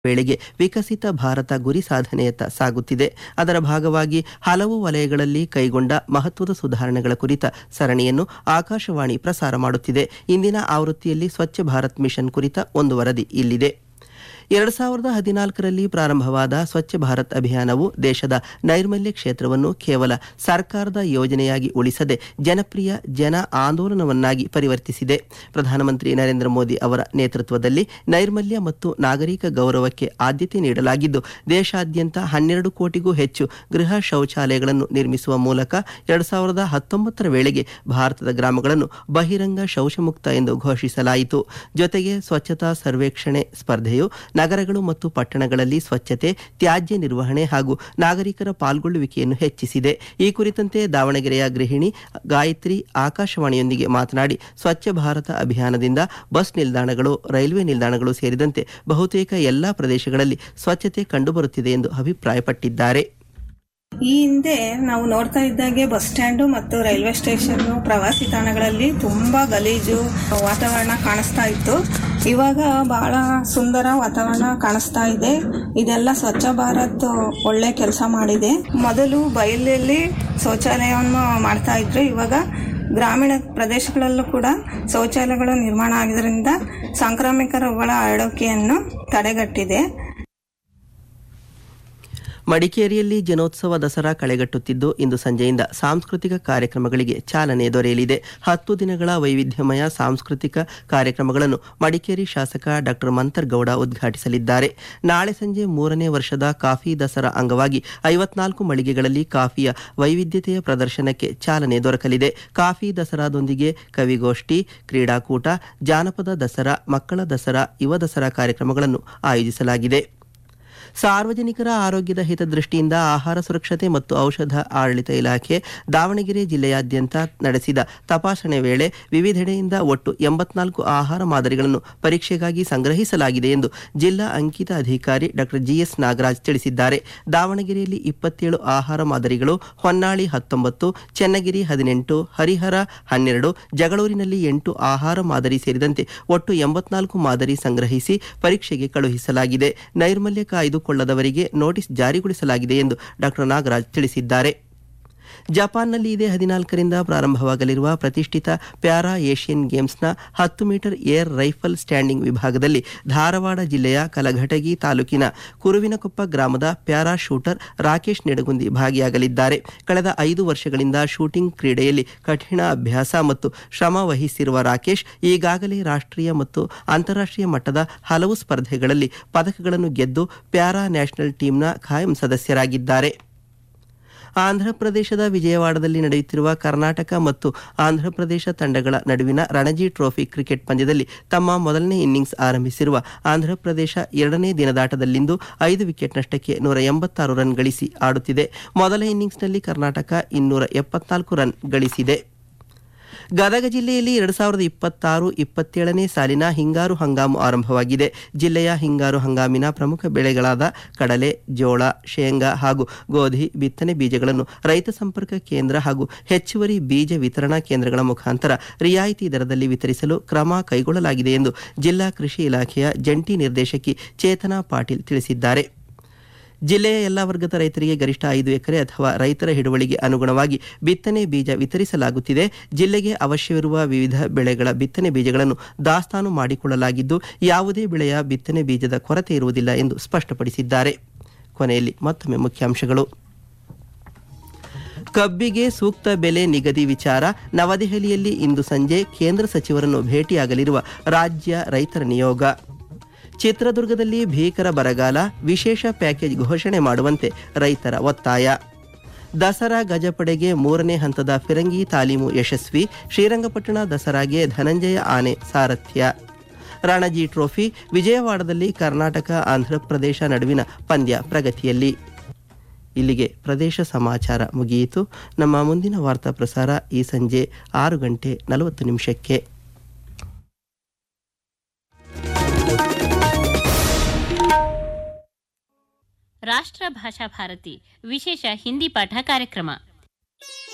ವೇಳೆಗೆ ವಿಕಸಿತ ಭಾರತ ಗುರಿ ಸಾಧನೆಯತ್ತ ಸಾಗುತ್ತಿದೆ ಅದರ ಭಾಗವಾಗಿ ಹಲವು ವಲಯಗಳಲ್ಲಿ ಕೈಗೊಂಡ ಮಹತ್ವದ ಸುಧಾರಣೆಗಳ ಕುರಿತ ಸರಣಿಯನ್ನು ಆಕಾಶವಾಣಿ ಪ್ರಸಾರ ಮಾಡುತ್ತಿದೆ ಇಂದಿನ ಆವೃತ್ತಿಯಲ್ಲಿ ಸ್ವಚ್ಛ ಭಾರತ್ ಮಿಷನ್ ಕುರಿತ ಒಂದು ವರದಿ ಇಲ್ಲಿದೆ ಎರಡು ಸಾವಿರದ ಹದಿನಾಲ್ಕರಲ್ಲಿ ಪ್ರಾರಂಭವಾದ ಸ್ವಚ್ಛ ಭಾರತ್ ಅಭಿಯಾನವು ದೇಶದ ನೈರ್ಮಲ್ಯ ಕ್ಷೇತ್ರವನ್ನು ಕೇವಲ ಸರ್ಕಾರದ ಯೋಜನೆಯಾಗಿ ಉಳಿಸದೆ ಜನಪ್ರಿಯ ಜನ ಆಂದೋಲನವನ್ನಾಗಿ ಪರಿವರ್ತಿಸಿದೆ ಪ್ರಧಾನಮಂತ್ರಿ ನರೇಂದ್ರ ಮೋದಿ ಅವರ ನೇತೃತ್ವದಲ್ಲಿ ನೈರ್ಮಲ್ಯ ಮತ್ತು ನಾಗರಿಕ ಗೌರವಕ್ಕೆ ಆದ್ಯತೆ ನೀಡಲಾಗಿದ್ದು ದೇಶಾದ್ಯಂತ ಹನ್ನೆರಡು ಕೋಟಿಗೂ ಹೆಚ್ಚು ಗೃಹ ಶೌಚಾಲಯಗಳನ್ನು ನಿರ್ಮಿಸುವ ಮೂಲಕ ಎರಡು ಸಾವಿರದ ಹತ್ತೊಂಬತ್ತರ ವೇಳೆಗೆ ಭಾರತದ ಗ್ರಾಮಗಳನ್ನು ಬಹಿರಂಗ ಶೌಚಮುಕ್ತ ಎಂದು ಘೋಷಿಸಲಾಯಿತು ಜೊತೆಗೆ ಸ್ವಚ್ಛತಾ ಸರ್ವೇಕ್ಷಣೆ ಸ್ಪರ್ಧೆಯು ನಗರಗಳು ಮತ್ತು ಪಟ್ಟಣಗಳಲ್ಲಿ ಸ್ವಚ್ಛತೆ ತ್ಯಾಜ್ಯ ನಿರ್ವಹಣೆ ಹಾಗೂ ನಾಗರಿಕರ ಪಾಲ್ಗೊಳ್ಳುವಿಕೆಯನ್ನು ಹೆಚ್ಚಿಸಿದೆ ಈ ಕುರಿತಂತೆ ದಾವಣಗೆರೆಯ ಗೃಹಿಣಿ ಗಾಯತ್ರಿ ಆಕಾಶವಾಣಿಯೊಂದಿಗೆ ಮಾತನಾಡಿ ಸ್ವಚ್ಛ ಭಾರತ ಅಭಿಯಾನದಿಂದ ಬಸ್ ನಿಲ್ದಾಣಗಳು ರೈಲ್ವೆ ನಿಲ್ದಾಣಗಳು ಸೇರಿದಂತೆ ಬಹುತೇಕ ಎಲ್ಲಾ ಪ್ರದೇಶಗಳಲ್ಲಿ ಸ್ವಚ್ಛತೆ ಕಂಡುಬರುತ್ತಿದೆ ಎಂದು ಅಭಿಪ್ರಾಯಪಟ್ಟಿದ್ದಾರೆ ಈ ಹಿಂದೆ ನಾವು ನೋಡ್ತಾ ಇದ್ದಾಗೆ ಬಸ್ ಸ್ಟ್ಯಾಂಡು ಮತ್ತು ರೈಲ್ವೆ ಸ್ಟೇಷನ್ ಪ್ರವಾಸಿ ತಾಣಗಳಲ್ಲಿ ತುಂಬಾ ಗಲೀಜು ವಾತಾವರಣ ಕಾಣಿಸ್ತಾ ಇತ್ತು ಇವಾಗ ಬಹಳ ಸುಂದರ ವಾತಾವರಣ ಕಾಣಿಸ್ತಾ ಇದೆ ಇದೆಲ್ಲ ಸ್ವಚ್ಛ ಭಾರತ್ ಒಳ್ಳೆ ಕೆಲಸ ಮಾಡಿದೆ ಮೊದಲು ಬಯಲಲ್ಲಿ ಶೌಚಾಲಯವನ್ನು ಮಾಡ್ತಾ ಇದ್ರು ಇವಾಗ ಗ್ರಾಮೀಣ ಪ್ರದೇಶಗಳಲ್ಲೂ ಕೂಡ ಶೌಚಾಲಯಗಳು ನಿರ್ಮಾಣ ಆಗಿದ್ದರಿಂದ ಸಾಂಕ್ರಾಮಿಕ ರೋಗಗಳ ಹರಡುವಿಕೆಯನ್ನು ತಡೆಗಟ್ಟಿದೆ ಮಡಿಕೇರಿಯಲ್ಲಿ ಜನೋತ್ಸವ ದಸರಾ ಕಳೆಗಟ್ಟುತ್ತಿದ್ದು ಇಂದು ಸಂಜೆಯಿಂದ ಸಾಂಸ್ಕೃತಿಕ ಕಾರ್ಯಕ್ರಮಗಳಿಗೆ ಚಾಲನೆ ದೊರೆಯಲಿದೆ ಹತ್ತು ದಿನಗಳ ವೈವಿಧ್ಯಮಯ ಸಾಂಸ್ಕೃತಿಕ ಕಾರ್ಯಕ್ರಮಗಳನ್ನು ಮಡಿಕೇರಿ ಶಾಸಕ ಡಾಕ್ಟರ್ ಮಂತರ್ಗೌಡ ಉದ್ಘಾಟಿಸಲಿದ್ದಾರೆ ನಾಳೆ ಸಂಜೆ ಮೂರನೇ ವರ್ಷದ ಕಾಫಿ ದಸರಾ ಅಂಗವಾಗಿ ಐವತ್ನಾಲ್ಕು ಮಳಿಗೆಗಳಲ್ಲಿ ಕಾಫಿಯ ವೈವಿಧ್ಯತೆಯ ಪ್ರದರ್ಶನಕ್ಕೆ ಚಾಲನೆ ದೊರಕಲಿದೆ ಕಾಫಿ ದಸರಾದೊಂದಿಗೆ ಕವಿಗೋಷ್ಠಿ ಕ್ರೀಡಾಕೂಟ ಜಾನಪದ ದಸರಾ ಮಕ್ಕಳ ದಸರಾ ಯುವ ದಸರಾ ಕಾರ್ಯಕ್ರಮಗಳನ್ನು ಆಯೋಜಿಸಲಾಗಿದೆ ಸಾರ್ವಜನಿಕರ ಆರೋಗ್ಯದ ಹಿತದೃಷ್ಟಿಯಿಂದ ಆಹಾರ ಸುರಕ್ಷತೆ ಮತ್ತು ಔಷಧ ಆಡಳಿತ ಇಲಾಖೆ ದಾವಣಗೆರೆ ಜಿಲ್ಲೆಯಾದ್ಯಂತ ನಡೆಸಿದ ತಪಾಸಣೆ ವೇಳೆ ವಿವಿಧೆಡೆಯಿಂದ ಒಟ್ಟು ಎಂಬತ್ನಾಲ್ಕು ಆಹಾರ ಮಾದರಿಗಳನ್ನು ಪರೀಕ್ಷೆಗಾಗಿ ಸಂಗ್ರಹಿಸಲಾಗಿದೆ ಎಂದು ಜಿಲ್ಲಾ ಅಂಕಿತ ಅಧಿಕಾರಿ ಡಾಕ್ಟರ್ ಜಿಎಸ್ ನಾಗರಾಜ್ ತಿಳಿಸಿದ್ದಾರೆ ದಾವಣಗೆರೆಯಲ್ಲಿ ಇಪ್ಪತ್ತೇಳು ಆಹಾರ ಮಾದರಿಗಳು ಹೊನ್ನಾಳಿ ಹತ್ತೊಂಬತ್ತು ಚೆನ್ನಗಿರಿ ಹದಿನೆಂಟು ಹರಿಹರ ಹನ್ನೆರಡು ಜಗಳೂರಿನಲ್ಲಿ ಎಂಟು ಆಹಾರ ಮಾದರಿ ಸೇರಿದಂತೆ ಒಟ್ಟು ಎಂಬತ್ನಾಲ್ಕು ಮಾದರಿ ಸಂಗ್ರಹಿಸಿ ಪರೀಕ್ಷೆಗೆ ಕಳುಹಿಸಲಾಗಿದೆ ನೈರ್ಮಲ್ಯ ಕಾಯ್ದುಕೊಳ್ಳದವರಿಗೆ ನೋಟಿಸ್ ಜಾರಿಗೊಳಿಸಲಾಗಿದೆ ಎಂದು ಡಾಕ್ಟರ್ ನಾಗರಾಜ್ ತಿಳಿಸಿದ್ದಾರೆ ಜಪಾನ್ನಲ್ಲಿ ಇದೇ ಹದಿನಾಲ್ಕರಿಂದ ಪ್ರಾರಂಭವಾಗಲಿರುವ ಪ್ರತಿಷ್ಠಿತ ಪ್ಯಾರಾ ಏಷ್ಯನ್ ಗೇಮ್ಸ್ನ ಹತ್ತು ಮೀಟರ್ ಏರ್ ರೈಫಲ್ ಸ್ಟ್ಯಾಂಡಿಂಗ್ ವಿಭಾಗದಲ್ಲಿ ಧಾರವಾಡ ಜಿಲ್ಲೆಯ ಕಲಘಟಗಿ ತಾಲೂಕಿನ ಕುರುವಿನಕೊಪ್ಪ ಗ್ರಾಮದ ಪ್ಯಾರಾ ಶೂಟರ್ ರಾಕೇಶ್ ನೆಡಗುಂದಿ ಭಾಗಿಯಾಗಲಿದ್ದಾರೆ ಕಳೆದ ಐದು ವರ್ಷಗಳಿಂದ ಶೂಟಿಂಗ್ ಕ್ರೀಡೆಯಲ್ಲಿ ಕಠಿಣ ಅಭ್ಯಾಸ ಮತ್ತು ಶ್ರಮ ವಹಿಸಿರುವ ರಾಕೇಶ್ ಈಗಾಗಲೇ ರಾಷ್ಟ್ರೀಯ ಮತ್ತು ಅಂತಾರಾಷ್ಟ್ರೀಯ ಮಟ್ಟದ ಹಲವು ಸ್ಪರ್ಧೆಗಳಲ್ಲಿ ಪದಕಗಳನ್ನು ಗೆದ್ದು ಪ್ಯಾರಾ ನ್ಯಾಷನಲ್ ಟೀಮ್ನ ಖಾಯಂ ಸದಸ್ಯರಾಗಿದ್ದಾರೆ ಆಂಧ್ರಪ್ರದೇಶದ ವಿಜಯವಾಡದಲ್ಲಿ ನಡೆಯುತ್ತಿರುವ ಕರ್ನಾಟಕ ಮತ್ತು ಆಂಧ್ರಪ್ರದೇಶ ತಂಡಗಳ ನಡುವಿನ ರಣಜಿ ಟ್ರೋಫಿ ಕ್ರಿಕೆಟ್ ಪಂದ್ಯದಲ್ಲಿ ತಮ್ಮ ಮೊದಲನೇ ಇನ್ನಿಂಗ್ಸ್ ಆರಂಭಿಸಿರುವ ಆಂಧ್ರಪ್ರದೇಶ ಎರಡನೇ ದಿನದಾಟದಲ್ಲಿಂದು ಐದು ವಿಕೆಟ್ ನಷ್ಟಕ್ಕೆ ನೂರ ಎಂಬತ್ತಾರು ರನ್ ಗಳಿಸಿ ಆಡುತ್ತಿದೆ ಮೊದಲ ಇನ್ನಿಂಗ್ಸ್ನಲ್ಲಿ ಕರ್ನಾಟಕ ಇನ್ನೂರ ಎಪ್ಪತ್ನಾಲ್ಕು ರನ್ ಗಳಿಸಿದೆ ಗದಗ ಜಿಲ್ಲೆಯಲ್ಲಿ ಎರಡು ಸಾವಿರದ ಇಪ್ಪತ್ತಾರು ಇಪ್ಪತ್ತೇಳನೇ ಸಾಲಿನ ಹಿಂಗಾರು ಹಂಗಾಮು ಆರಂಭವಾಗಿದೆ ಜಿಲ್ಲೆಯ ಹಿಂಗಾರು ಹಂಗಾಮಿನ ಪ್ರಮುಖ ಬೆಳೆಗಳಾದ ಕಡಲೆ ಜೋಳ ಶೇಂಗಾ ಹಾಗೂ ಗೋಧಿ ಬಿತ್ತನೆ ಬೀಜಗಳನ್ನು ರೈತ ಸಂಪರ್ಕ ಕೇಂದ್ರ ಹಾಗೂ ಹೆಚ್ಚುವರಿ ಬೀಜ ವಿತರಣಾ ಕೇಂದ್ರಗಳ ಮುಖಾಂತರ ರಿಯಾಯಿತಿ ದರದಲ್ಲಿ ವಿತರಿಸಲು ಕ್ರಮ ಕೈಗೊಳ್ಳಲಾಗಿದೆ ಎಂದು ಜಿಲ್ಲಾ ಕೃಷಿ ಇಲಾಖೆಯ ಜಂಟಿ ನಿರ್ದೇಶಕಿ ಚೇತನಾ ಪಾಟೀಲ್ ತಿಳಿಸಿದ್ದಾರೆ ಜಿಲ್ಲೆಯ ಎಲ್ಲಾ ವರ್ಗದ ರೈತರಿಗೆ ಗರಿಷ್ಠ ಐದು ಎಕರೆ ಅಥವಾ ರೈತರ ಹಿಡುವಳಿಗೆ ಅನುಗುಣವಾಗಿ ಬಿತ್ತನೆ ಬೀಜ ವಿತರಿಸಲಾಗುತ್ತಿದೆ ಜಿಲ್ಲೆಗೆ ಅವಶ್ಯವಿರುವ ವಿವಿಧ ಬೆಳೆಗಳ ಬಿತ್ತನೆ ಬೀಜಗಳನ್ನು ದಾಸ್ತಾನು ಮಾಡಿಕೊಳ್ಳಲಾಗಿದ್ದು ಯಾವುದೇ ಬೆಳೆಯ ಬಿತ್ತನೆ ಬೀಜದ ಕೊರತೆ ಇರುವುದಿಲ್ಲ ಎಂದು ಸ್ಪಷ್ಟಪಡಿಸಿದ್ದಾರೆ ಕೊನೆಯಲ್ಲಿ ಮತ್ತೊಮ್ಮೆ ಮುಖ್ಯಾಂಶಗಳು ಕಬ್ಬಿಗೆ ಸೂಕ್ತ ಬೆಲೆ ನಿಗದಿ ವಿಚಾರ ನವದೆಹಲಿಯಲ್ಲಿ ಇಂದು ಸಂಜೆ ಕೇಂದ್ರ ಸಚಿವರನ್ನು ಭೇಟಿಯಾಗಲಿರುವ ರಾಜ್ಯ ರೈತರ ನಿಯೋಗ ಚಿತ್ರದುರ್ಗದಲ್ಲಿ ಭೀಕರ ಬರಗಾಲ ವಿಶೇಷ ಪ್ಯಾಕೇಜ್ ಘೋಷಣೆ ಮಾಡುವಂತೆ ರೈತರ ಒತ್ತಾಯ ದಸರಾ ಗಜಪಡೆಗೆ ಮೂರನೇ ಹಂತದ ಫಿರಂಗಿ ತಾಲೀಮು ಯಶಸ್ವಿ ಶ್ರೀರಂಗಪಟ್ಟಣ ದಸರಾಗೆ ಧನಂಜಯ ಆನೆ ಸಾರಥ್ಯ ರಣಜಿ ಟ್ರೋಫಿ ವಿಜಯವಾಡದಲ್ಲಿ ಕರ್ನಾಟಕ ಆಂಧ್ರಪ್ರದೇಶ ನಡುವಿನ ಪಂದ್ಯ ಪ್ರಗತಿಯಲ್ಲಿ ಇಲ್ಲಿಗೆ ಪ್ರದೇಶ ಸಮಾಚಾರ ಮುಗಿಯಿತು ನಮ್ಮ ಮುಂದಿನ ವಾರ್ತಾ ಪ್ರಸಾರ ಈ ಸಂಜೆ ಆರು ಗಂಟೆ ನಲವತ್ತು ನಿಮಿಷಕ್ಕೆ ರಾಷ್ಟ್ರ ಭಾಷಾ ಭಾರತಿ ವಿಶೇಷ ಹಿಂದಿ ಪಾಠ ಕಾರ್ಯಕ್ರಮ